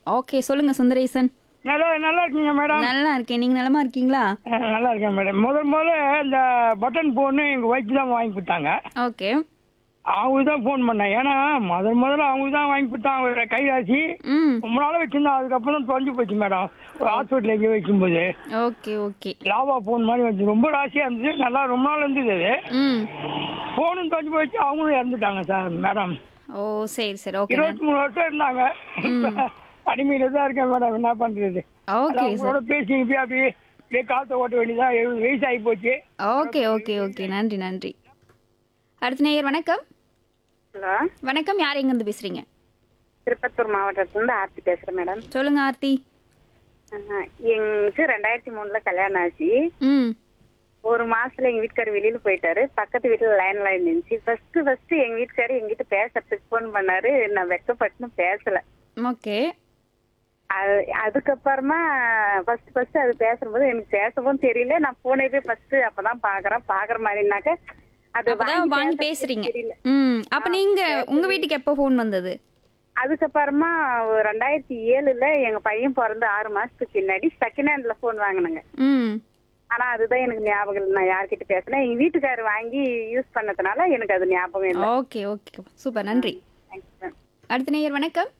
okay சொல்லுங்க சுந்தரேசன் நல்லா நல்லா இருக்கீங்க மேடம் நல்லா இருக்கேன் நீங்க நலமா இருக்கீங்களா அஹ், நல்லா இருக்கேன் மேடம் முதல் முதல்ல இந்த பட்டன் ஃபோனு எங்கள் ஒய்ஃப் தான் வாங்கி கொடுத்தாங்க ஓகே அவங்க தான் ஃபோன் பண்ணேன் ஏன்னா முதல் முதல்ல அவங்க தான் வாங்கி கொடுத்தாங்க ஒரு கைராசி ம் ரொம்ப நாளாக வச்சிருந்தோம் அதுக்கப்புறம் தான் தொலைஞ்சு போச்சு மேடம் ஒரு ஹாஸ்பிட்டல் எங்கேயோ வைக்கும்போது ஓகே ஓகே லாவா ஃபோன் மாதிரி வந்துச்சு ரொம்ப ராசியாக இருந்துச்சு நல்லா ரொம்ப நாள் இருந்தது அது ம் ஃபோனும் தொலைஞ்சு போச்சு அவங்களும் இறந்துட்டாங்க சார் மேடம் ஓ சரி சரி ஓகே இருபத்தி மூணு வருஷம் இருந்தாங்க தனிமையில் தான் இருக்கேன் மேடம் என்ன பண்ணுறது ஓகே சார் அவங்களோட பேசி இப்படி அப்படியே அப்படியே காலத்தை ஓட்ட வேண்டியதான் எழுபது வயசு ஆகி போச்சு ஓகே ஓகே ஓகே நன்றி நன்றி அடுத்த நேயர் வணக்கம் ஹலோ வணக்கம் யார் எங்கேருந்து பேசுறீங்க திருப்பத்தூர் மாவட்டத்துலேருந்து ஆர்த்தி பேசுகிறேன் மேடம் சொல்லுங்க ஆர்த்தி ஆஹ், எங்களுக்கு ரெண்டாயிரத்தி மூணுல கல்யாணம் ஆச்சு ம் ஒரு மாசத்துல எங்க வீட்டுக்காரர் வெளியில போயிட்டாரு பக்கத்து வீட்டுல லைன் லைன் இருந்துச்சு ஃபர்ஸ்ட் ஃபர்ஸ்ட் எங்க வீட்டுக்காரர் எங்கிட்ட பேசுறதுக்கு ஃபோன் பண்ணாரு நான் வெக்கப்பட்டுன்னு பேசல ஓகே அது- அதுக்கப்புறமா ஃபர்ஸ்ட் ஃபர்ஸ்ட் அது பேசும்போது எனக்கு பேசவும் தெரியல நான் போனே போய் ஃபர்ஸ்ட் அப்பதான் பாக்குறேன் பாக்குற மாதிரினாக்க அது அப்பதான் வாங்கி பேசுறதுக்கு பேசுறீங்க தெரியல ம் அப்ப நீங்க உங்க வீட்டுக்கு எப்போ ஃபோன் வந்தது அதுக்கப்புறமா ஒரு ரெண்டாயிரத்தி ஏழுல எங்க பையன் பிறந்து ஆறு மாசத்துக்கு பின்னாடி செகண்ட் ஹேண்ட்ல போன் வாங்கினேங்க ம் ஆனா அதுதான் எனக்கு ஞாபகம் இல்லை நான் யார்கிட்ட பேசினேன் எங்க வீட்டுக்காரர் வாங்கி யூஸ் பண்ணதுனால எனக்கு அது ஞாபகம் இல்லை ஓகே ஓகே சூப்பர் நன்றி தேங்க்ஸ் மேம் அடுத்த நேயர் வணக்கம்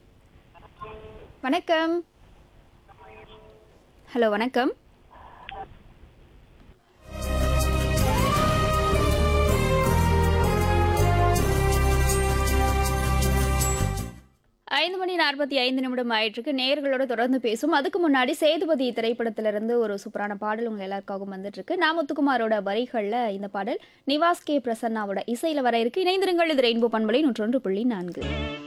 வணக்கம் ஹலோ வணக்கம் ஐந்து மணி நாற்பத்தி ஐந்து நிமிடம் ஆயிட்டிருக்கு நேயர்களோட தொடர்ந்து பேசும் அதுக்கு முன்னாடி சேதுபதி திரைப்படத்திலிருந்து ஒரு சூப்பரான பாடல் உங்க எல்லாருக்காகவும் வந்துட்டு இருக்கு நான் முத்துக்குமாரோட வரிகள்ல இந்த பாடல் நிவாஸ் கே பிரசன்னாவோட இசையில வர இருக்கு இணைந்திருங்கள் இது ரெயின்போ பண்பலை நூற்றொன்று புள்ளி நான்கு